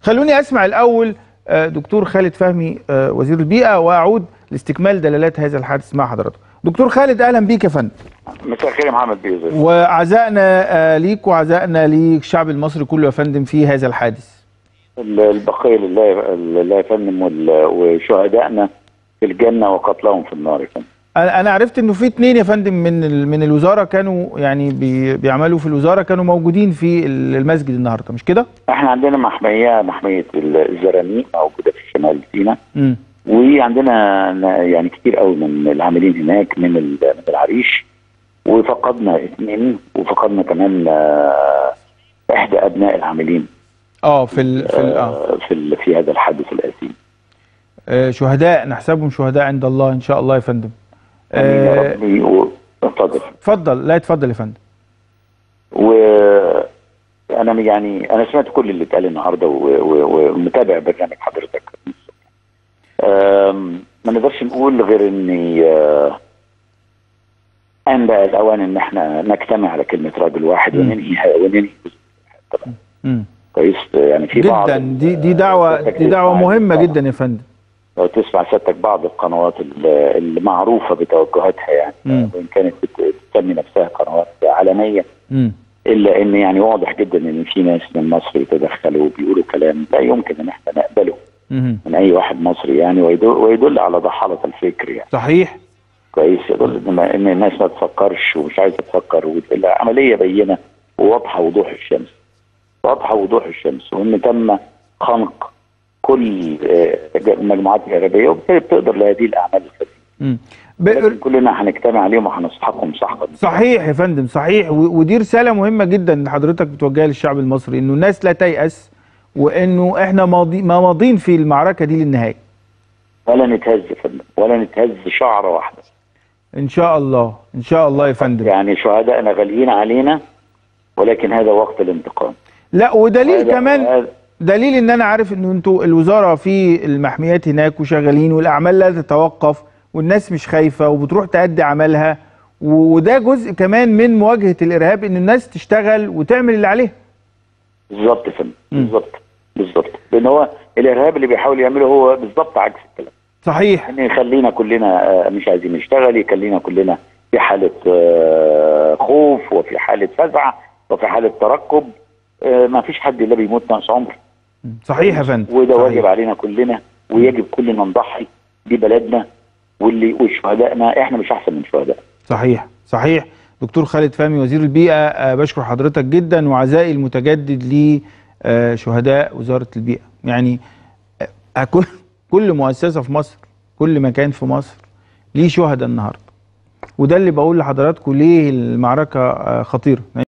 خلوني اسمع الاول آه، دكتور خالد فهمي آه، وزير البيئه واعود لاستكمال دلالات هذا الحادث مع حضرتك دكتور خالد اهلا بيك يا فندم مساء الخير يا محمد بيوزر وعزائنا آه، ليك وعزائنا للشعب المصري كله يا فندم في هذا الحادث البقية لله لله يا فندم وال- وشهدائنا في الجنة وقتلهم في النار يا فندم انا أنا عرفت انه في اتنين يا فندم من ال- من الوزاره كانوا يعني بي بيعملوا في الوزاره كانوا موجودين في المسجد النهارده مش كده؟ احنا عندنا محمية محمية الزرانيق موجودة في شمال سيناء امم وعندنا ن- يعني كتير قوي من العاملين هناك من ال- من العريش وفقدنا اثنين وفقدنا كمان آه، احدى ابناء العاملين اه في ال في ال اه آه، في ال- في هذا الحادث الأثيم آه، شهداء نحسبهم شهداء عند الله ان شاء الله يا فندم آمين يا آه، ربي و- اتفضل اتفضل لا اتفضل يا فندم وانا يعني انا سمعت كل اللي اتقال النهارده و- و- ومتابع برنامج حضرتك أم، ما نقدرش نقول غير ان آه، ان بقى الاوان ان احنا نجتمع على كلمه راجل واحد مم. وننهي وننهي طبعا امم كويس يعني في بعض جدا ال- دي دي دعوه سيادتك دي دعوه تسمع- مهمه جدا يا فندم لو تسمع سيادتك بعض القنوات ال- المعروفه بتوجهاتها يعني مم. وان كانت بت- بتسمي نفسها قنوات عالميه امم الا ان يعني واضح جدا ان في ناس من مصر يتدخلوا وبيقولوا كلام لا يمكن ان احنا نقبله امم من اي واحد مصري يعني ويدل, ويدل على ضحاله الفكر يعني صحيح كويس يدل ان, ما إن الناس ما تفكرش ومش عايزه تفكر والعمليه بينه وواضحه وضوح الشمس واضحه وضوح الشمس وان تم خنق كل آه، المجموعات الارهابيه وبالتالي بتقدر لهذه الاعمال الخفيفه امم لكن كلنا هنجتمع عليهم وهنسحقهم سحقا صحيح يا فندم صحيح و- ودي رساله مهمه جدا اللي حضرتك بتوجهها للشعب المصري انه الناس لا تيأس وانه احنا ماضي ما ماضين في المعركه دي للنهايه ولا نتهز يا فندم ولا نتهز شعره واحده ان شاء الله ان شاء الله يا فندم يعني شهدائنا غاليين علينا ولكن هذا وقت الانتقام لا ودليل هذا- كمان هذا- دليل ان انا عارف ان انتوا الوزاره في المحميات هناك وشغالين والاعمال لا تتوقف والناس مش خايفه وبتروح تأدي عملها وده جزء كمان من مواجهه الارهاب ان الناس تشتغل وتعمل اللي عليها بالظبط يا فندم مم. بالظبط بالظبط لان هو الارهاب اللي بيحاول يعمله هو بالظبط عكس الكلام صحيح ان يخلينا كلنا آه، مش عايزين نشتغل يخلينا كلنا في حاله آه، خوف وفي حاله فزع وفي حاله ترقب آه، ما فيش حد الا بيموت ناقص عمر صحيح يا فندم وده صحيح. واجب علينا كلنا ويجب كلنا نضحي دي بلدنا واللي وشهدائنا احنا مش احسن من شهداء صحيح صحيح دكتور خالد فهمي وزير البيئة آه، بشكر حضرتك جدا وعزائي المتجدد لشهداء وزارة البيئة يعني آه، كل كل مؤسسة في مصر كل مكان في مصر ليه شهداء النهاردة وده اللي بقول لحضراتكم ليه المعركة آه، خطيرة